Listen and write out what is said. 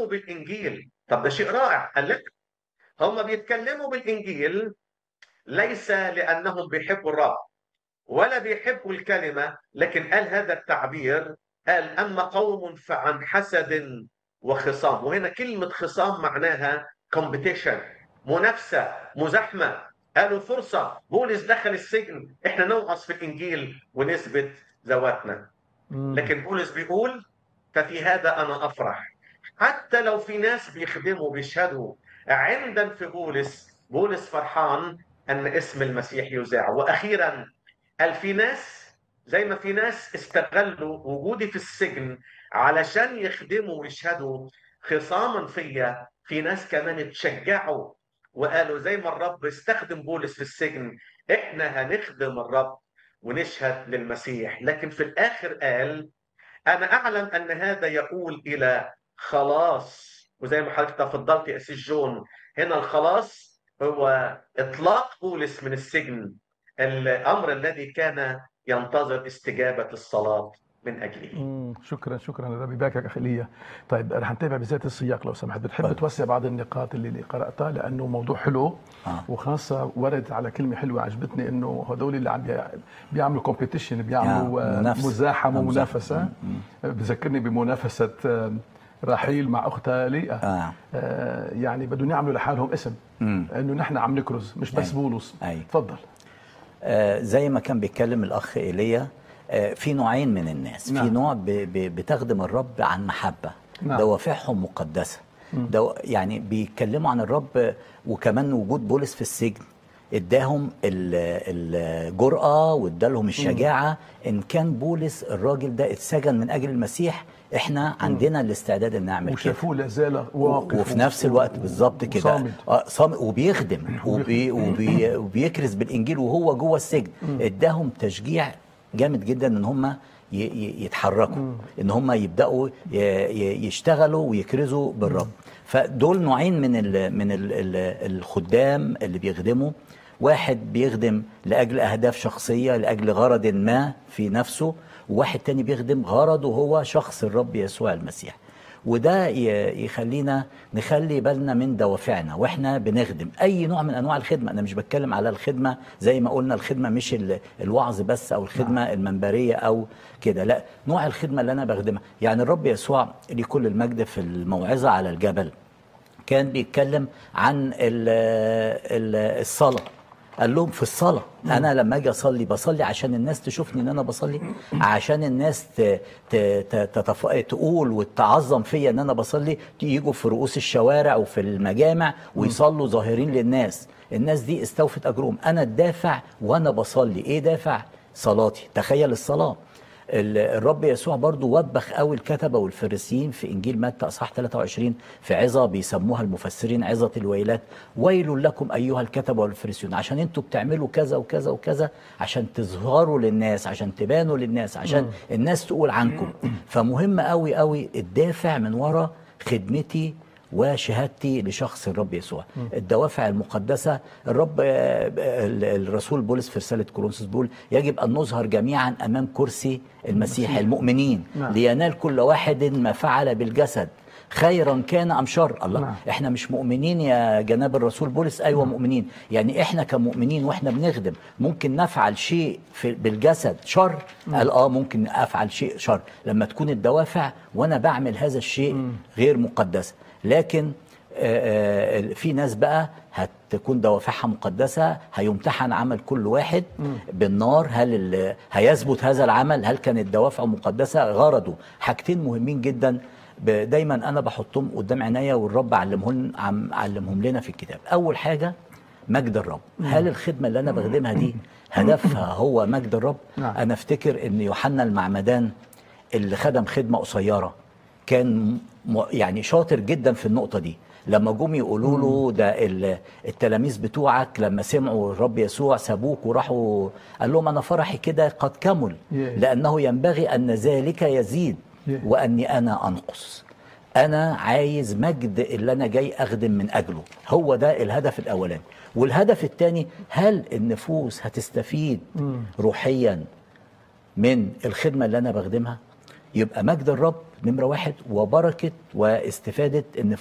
بيتكلموا بالانجيل طب ده شيء رائع قال لك هم بيتكلموا بالانجيل ليس لانهم بيحبوا الرب ولا بيحبوا الكلمه لكن قال هذا التعبير قال اما قوم فعن حسد وخصام وهنا كلمه خصام معناها كومبيتيشن منافسه مزاحمه قالوا فرصه بولس دخل السجن احنا نوعظ في الانجيل ونثبت ذواتنا لكن بولس بيقول ففي هذا انا افرح حتى لو في ناس بيخدموا بيشهدوا عند في بولس بولس فرحان ان اسم المسيح يذاع واخيرا قال في ناس زي ما في ناس استغلوا وجودي في السجن علشان يخدموا ويشهدوا خصاما فيا في ناس كمان اتشجعوا وقالوا زي ما الرب استخدم بولس في السجن احنا هنخدم الرب ونشهد للمسيح لكن في الاخر قال انا اعلم ان هذا يقول الى خلاص وزي ما حضرتك تفضلت يا اسيس جون هنا الخلاص هو اطلاق بولس من السجن الامر الذي كان ينتظر استجابه الصلاه من اجله. مم. شكرا شكرا ربي باكك اخي ليا. طيب رح نتابع بذات السياق لو سمحت، بتحب طيب. توسع بعض النقاط اللي, اللي قراتها لانه موضوع حلو آه. وخاصه ورد على كلمه حلوه عجبتني انه هدول اللي عم بي- بيعملوا كومبيتيشن بيعملوا آه، آه، منافسة. مزاحمه آه، ومنافسه مزاحمة. مم. بذكرني بمنافسه آه، رحيل مع اختها ليئه آه. آه، يعني بدهم يعملوا لحالهم اسم مم. انه نحن عم نكرز مش بس أي. بولس أي. تفضل آه، زي ما كان بيتكلم الاخ ايليا آه، في نوعين من الناس نعم. في نوع ب- ب- بتخدم الرب عن محبه نعم. دوافعهم مقدسه دو يعني بيتكلموا عن الرب وكمان وجود بولس في السجن اداهم ال- الجرأة وادالهم الشجاعة ان كان بولس الراجل ده اتسجن من اجل المسيح احنا عندنا الاستعداد ان نعمل كده وشافوه لا زال واقف وفي نفس الوقت بالظبط كده وصامد. آه، صامد وبيخدم وبي وبي وبيكرز بالانجيل وهو جوه السجن اداهم تشجيع جامد جدا ان هم ي- ي- يتحركوا ان هم يبداوا ي- ي- يشتغلوا ويكرزوا بالرب فدول نوعين من ال من ال ال الخدام اللي بيخدموا واحد بيخدم لاجل اهداف شخصيه لاجل غرض ما في نفسه وواحد تاني بيخدم غرضه هو شخص الرب يسوع المسيح وده ي- يخلينا نخلي بالنا من دوافعنا واحنا بنخدم اي نوع من انواع الخدمه انا مش بتكلم على الخدمه زي ما قلنا الخدمه مش ال- الوعظ بس او الخدمه المنبريه او كده لا نوع الخدمه اللي انا بخدمها يعني الرب يسوع لكل المجد في الموعظه على الجبل كان بيتكلم عن ال ال الصلاه قال لهم في الصلاه انا لما اجي اصلي بصلي عشان الناس تشوفني ان انا بصلي عشان الناس ت ت ت تتف... تقول وتعظم فيا ان انا بصلي يجوا في رؤوس الشوارع وفي المجامع ويصلوا ظاهرين للناس الناس دي استوفت اجرهم انا الدافع وانا بصلي ايه دافع صلاتي تخيل الصلاه ال- الرب يسوع برضو وبخ قوي الكتبه والفريسيين في انجيل متى اصحاح 23 في عظه بيسموها المفسرين عظه الويلات ويل لكم ايها الكتبه والفريسيون عشان انتوا بتعملوا كذا وكذا وكذا عشان تظهروا للناس عشان تبانوا للناس عشان الناس تقول عنكم فمهم قوي قوي الدافع من ورا خدمتي وشهادتي لشخص الرب يسوع الدوافع المقدسة الرب آه، ال- الرسول بولس في رسالة كورنثوس بيقول يجب أن نظهر جميعا أمام كرسي المسيح المؤمنين نعم. لينال كل واحد ما فعل بالجسد خيرا كان ام شر الله نعم. احنا مش مؤمنين يا جناب الرسول بولس ايوه مؤمنين يعني احنا كمؤمنين واحنا بنخدم ممكن نفعل شيء في بالجسد شر قال اه ممكن افعل شيء شر لما تكون الدوافع وانا بعمل هذا الشيء غير مقدسه لكن آه، آه، في ناس بقى هتكون دوافعها مقدسة هيمتحن عمل كل واحد بالنار هل ال- هيثبت هذا العمل هل كانت دوافعه مقدسة غرضه حاجتين مهمين جدا ب- دايما انا بحطهم قدام عينيا والرب علمهم عم علمهم لنا في الكتاب اول حاجه مجد الرب هل الخدمه اللي انا بخدمها دي هدفها هو مجد الرب نعم. انا افتكر ان يوحنا المعمدان اللي خدم خدمه قصيره كان م- يعني شاطر جدا في النقطه دي لما جم يقولوا له ده ال- التلاميذ بتوعك لما سمعوا الرب يسوع سابوك وراحوا قال لهم انا فرحي كده قد كمل Yeah. لانه ينبغي ان ذلك يزيد Yeah. واني انا انقص انا عايز مجد اللي انا جاي اخدم من اجله هو ده الهدف الاولاني والهدف الثاني هل النفوس هتستفيد روحيا من الخدمه اللي انا بخدمها يبقى مجد الرب نمره واحد وبركه واستفاده ان